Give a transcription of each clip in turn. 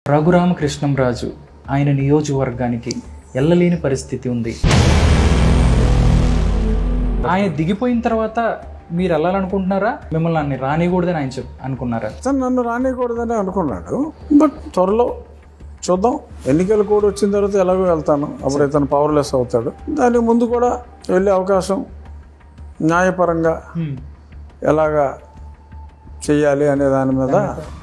రఘురామకృష్ణంరాజు ఆయన నియోజకవర్గానికి వెళ్ళలేని పరిస్థితి ఉంది ఆయన దిగిపోయిన తర్వాత మీరు వెళ్ళాలనుకుంటున్నారా మిమ్మల్ని అన్ని రానికూడదని ఆయన చెప్ అనుకున్నారా అతను నన్ను రానియకూడదని అనుకున్నాడు బట్ త్వరలో చూద్దాం ఎన్నికలు కూడా వచ్చిన తర్వాత ఎలాగో వెళ్తాను అప్పుడు ఇతను పవర్లెస్ అవుతాడు దానికి ముందు కూడా వెళ్ళే అవకాశం న్యాయపరంగా హ్మ్. ఎలాగా చెయ్యాలి అనే దాని మీద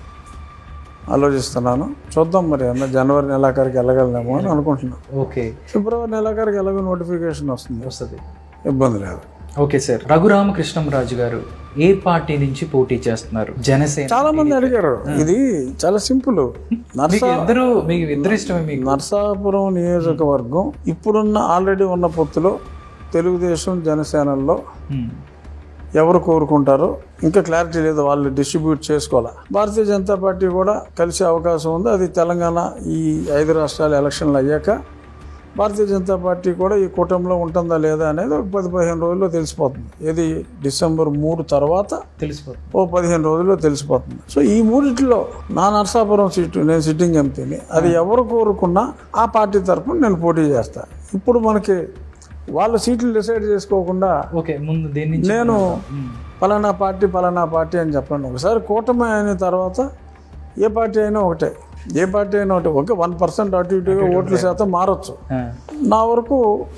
ఆలోచిస్తున్నాను చూద్దాం మరి అన్న జనవరి నెలాఖరికి వెళ్ళగలనేమో అని అనుకుంటున్నాను ఓకే ఫిబ్రవరి నెలాఖరికి ఎలాగో నోటిఫికేషన్ వస్తుంది వస్తుంది ఇబ్బంది లేదు ఓకే సార్ రఘురామకృష్ణంరాజు గారు ఏ పార్టీ నుంచి పోటీ చేస్తున్నారు జనసేన చాలా మంది అడిగారు ఇది చాలా సింపుల్ నర్స మీకు ఇద్దరు మీకు ఇద్దరు ఇష్టమే మీకు నర్సాపురం నియోజకవర్గం ఇప్పుడున్న ఆల్రెడీ ఉన్న పొత్తులో తెలుగుదేశం జనసేనల్లో హ్మ్. ఎవరు కోరుకుంటారో ఇంకా క్లారిటీ లేదు వాళ్ళు డిస్ట్రిబ్యూట్ చేసుకోవాలా భారతీయ జనతా పార్టీ కూడా కలిసే అవకాశం ఉంది అది తెలంగాణ ఈ ఐదు రాష్ట్రాల ఎలక్షన్లు అయ్యాక భారతీయ జనతా పార్టీ కూడా ఈ కూటమిలో ఉంటుందా లేదా అనేది ఒక పది పదిహేను రోజుల్లో తెలిసిపోతుంది ఇది డిసెంబర్ మూడు తర్వాత తెలిసిపోతుంది ఓ పదిహేను రోజుల్లో తెలిసిపోతుంది సో ఈ మూడిట్లో నా నరసాపురం సీటు నేను సిట్టింగ్ ఎంపీని అది ఎవరు కోరుకున్నా ఆ పార్టీ తరఫున నేను పోటీ చేస్తా ఇప్పుడు మనకి వాళ్ళ సీట్లు డిసైడ్ చేసుకోకుండా ఓకే ముందు దేని నుంచి నేను హ్మ్. పలానా పార్టీ పలానా పార్టీ అని చెప్పండి ఒకసారి కూటమి అయిన తర్వాత ఏ పార్టీ అయినా ఒకటే ఏ పార్టీ అయినా ఒకటే ఓకే వన్ పర్సెంట్ అటు ఇటుగా ఓట్ల శాతం మారచ్చు ఆ. నా వరకు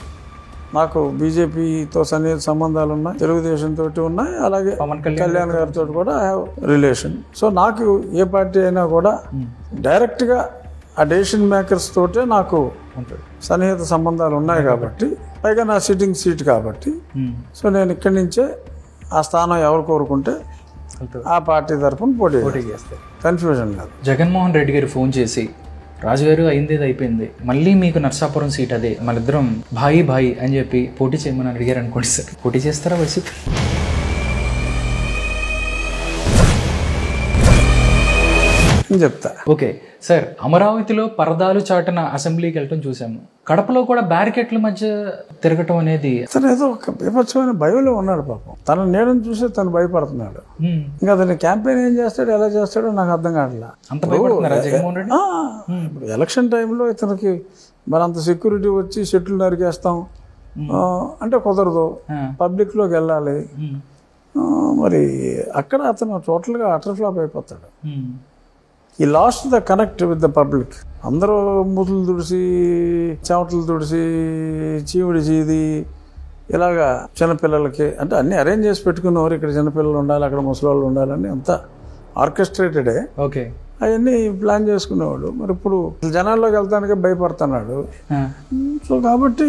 నాకు బీజేపీతో సన్నిహిత సంబంధాలు ఉన్నాయి తెలుగుదేశం తోటి ఉన్నాయి అలాగే పవన్ కళ్యాణ్ కళ్యాణ్ గారితో కూడా ఐ హ్యావ్ రిలేషన్ సో నాకు ఏ పార్టీ అయినా కూడా హ్మ్. డైరెక్ట్గా ఆ డెసిషన్ మేకర్స్ తోటే నాకు ఉంటాడు సన్నిహిత సంబంధాలు ఉన్నాయి కాబట్టి పైగా నా సిట్టింగ్ సీట్ కాబట్టి హ్మ్. సో నేను ఇక్కడి నుంచే ఆ స్థానం ఎవరు కోరుకుంటే వెళ్తాడు. ఆ పార్టీ తరఫున పోటీ పోటీ చేస్తారు కన్ఫ్యూజన్ లేదు జగన్మోహన్ రెడ్డి గారు ఫోన్ చేసి రాజుగారు అయింది ఇది అయిపోయింది మళ్ళీ మీకు నర్సాపురం సీట్ అదే మనిద్దరం భాయి భాయి అని చెప్పి పోటీ చేయమని అడిగారు అనుకోండి సార్ పోటీ చేస్తారా వైసీపీ అని చెప్తా ఓకే సార్ అమరావతిలో పరదాలు చాటున అసెంబ్లీకి వెళ్ళటం చూసాము కడపలో కూడా బ్యారికేట్ల మధ్య తిరగటం అనేది తను ఏదో ఒక బీభత్సమైన భయంలో ఉన్నాడు పాపం తన నీడని చూసి తను భయపడుతున్నాడు హ్మ్. ఇంకా అతని క్యాంపెయిన్ ఏం చేస్తాడు ఎలా చేస్తాడో నాకు అర్థం కావట్లా అంత భయపడుతున్నారా జగన్మోహన్ రెడ్డి ఆ, ఇప్పుడు ఎలక్షన్ టైంలో ఇతనికి మరి అంత సెక్యూరిటీ వచ్చి చెట్లు నరికేస్తాం ఆ, అంటే కుదరదు ఆ. పబ్లిక్లోకి వెళ్ళాలి హ్మ్. ఆ, మరి అక్కడ అతను టోటల్గా అటర్ ఫ్లాప్ అయిపోతాడు హ్మ్. ఈ last the connect with the public అందరూ మూతులు తుడిసి చెమటలు తుడిసి చీవుడి చీది ఇలాగా చిన్నపిల్లలకి అంటే అన్ని అరేంజ్ చేసి పెట్టుకున్నవారు ఇక్కడ చిన్నపిల్లలు ఉండాలి అక్కడ ముసలివాళ్ళు ఉండాలని అంతా ఆర్కెస్ట్రేటెడే ఓకే అవన్నీ ప్లాన్ చేసుకునేవాడు మరి ఇప్పుడు జనాల్లోకి వెళ్తానికే భయపడుతున్నాడు ఆ. సో కాబట్టి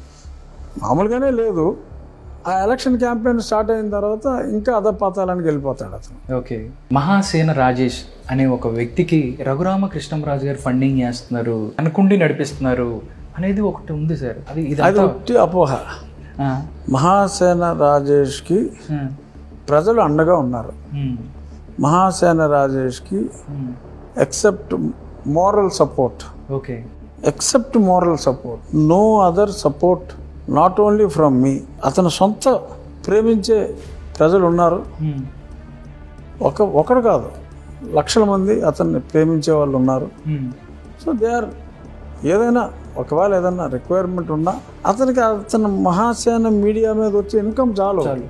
మామూలుగానే లేదు ఆ ఎలక్షన్ క్యాంపెయిన్ స్టార్ట్ అయిన తర్వాత ఇంకా అధపాతాలానికి వెళ్ళిపోతాడు అతను ఓకే మహాసేన రాజేష్ అనే ఒక వ్యక్తికి రఘురామకృష్ణంరాజు గారు ఫండింగ్ చేస్తున్నారు అనుకుండి నడిపిస్తున్నారు అనేది ఒకటి ఉంది సార్ అది అది ఇదంతా ఒట్టి అపోహ ఆ, మహాసేన రాజేష్కి ఆ, ప్రజలు అండగా ఉన్నారు ఉమ్, మహాసేన రాజేష్కి um, except moral support okay except moral support no other support not only from me అతను సొంత ప్రేమించే ప్రజలు ఉన్నారు ఉమ్, ఒక ఒకడు కాదు లక్షల మంది అతన్ని ప్రేమించే వాళ్ళు ఉన్నారు ఉమ్, సో దే ఆర్ ఏదైనా ఒకవేళ ఏదైనా రిక్వైర్మెంట్ ఉన్నా అతనికి అతను మహాసేన మీడియా మీద వచ్చే ఇన్కమ్ చాలు చాలు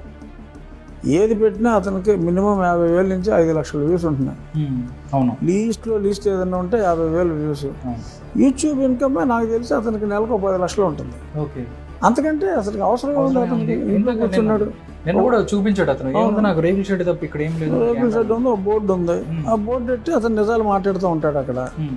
ఏది పెట్టినా అతనికి మినిమం యాభై వేల నుంచి ఐదు లక్షల వ్యూస్ ఉంటున్నాయి ఉమ్, అవును లీస్ట్లో లీస్ట్ ఏదైనా ఉంటే యాభై వేలు వ్యూస్ అవును యూట్యూబ్ ఇన్కమ్ నాకు తెలిసి అతనికి నెలకు ఒక పది లక్షలు ఉంటుంది ఓకే అంతకంటే అసలు అవసరం ఉంది అతనికి ఇంట్లో ఎందుకు కూర్చున్నాడు నిన్న కూడా చూపించాడు అతను ఏముంది నాకు రేకుల షెడ్ తప్ప ఇక్కడ ఏం లేదు రేకుల షెడ్ ఉంది ఒక బోర్డు ఉంది ఆ బోర్డు పెట్టి అతను నిజాలు మాట్లాడుతూ ఉంటాడు అక్కడ ఉమ్,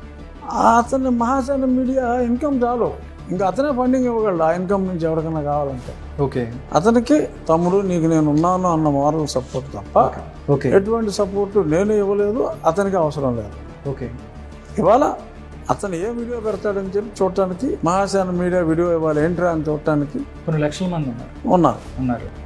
అతని మహాసేన మీడియా ఇన్కమ్ చాలు ఇంకా అతనే ఫండింగ్ ఇవ్వగలడు ఆ ఇన్కమ్ నుంచి ఎవరికైనా కావాలంటే ఓకే అతనికి తమ్ముడు నీకు నేను ఉన్నాను అన్న మోరల్ సపోర్ట్ తప్ప ఓకే ఎటువంటి సపోర్ట్ నేను ఇవ్వలేదు అతనికి అవసరం లేదు ఓకే ఇవాళ అతను ఏ వీడియో పెడతాడని చెప్పి చూడటానికి మహాసేన మీడియా వీడియో ఇవ్వాలి ఏంట్రా అని చూడటానికి కొన్ని లక్షల మంది ఉన్నారు ఉన్నారు ఉన్నారు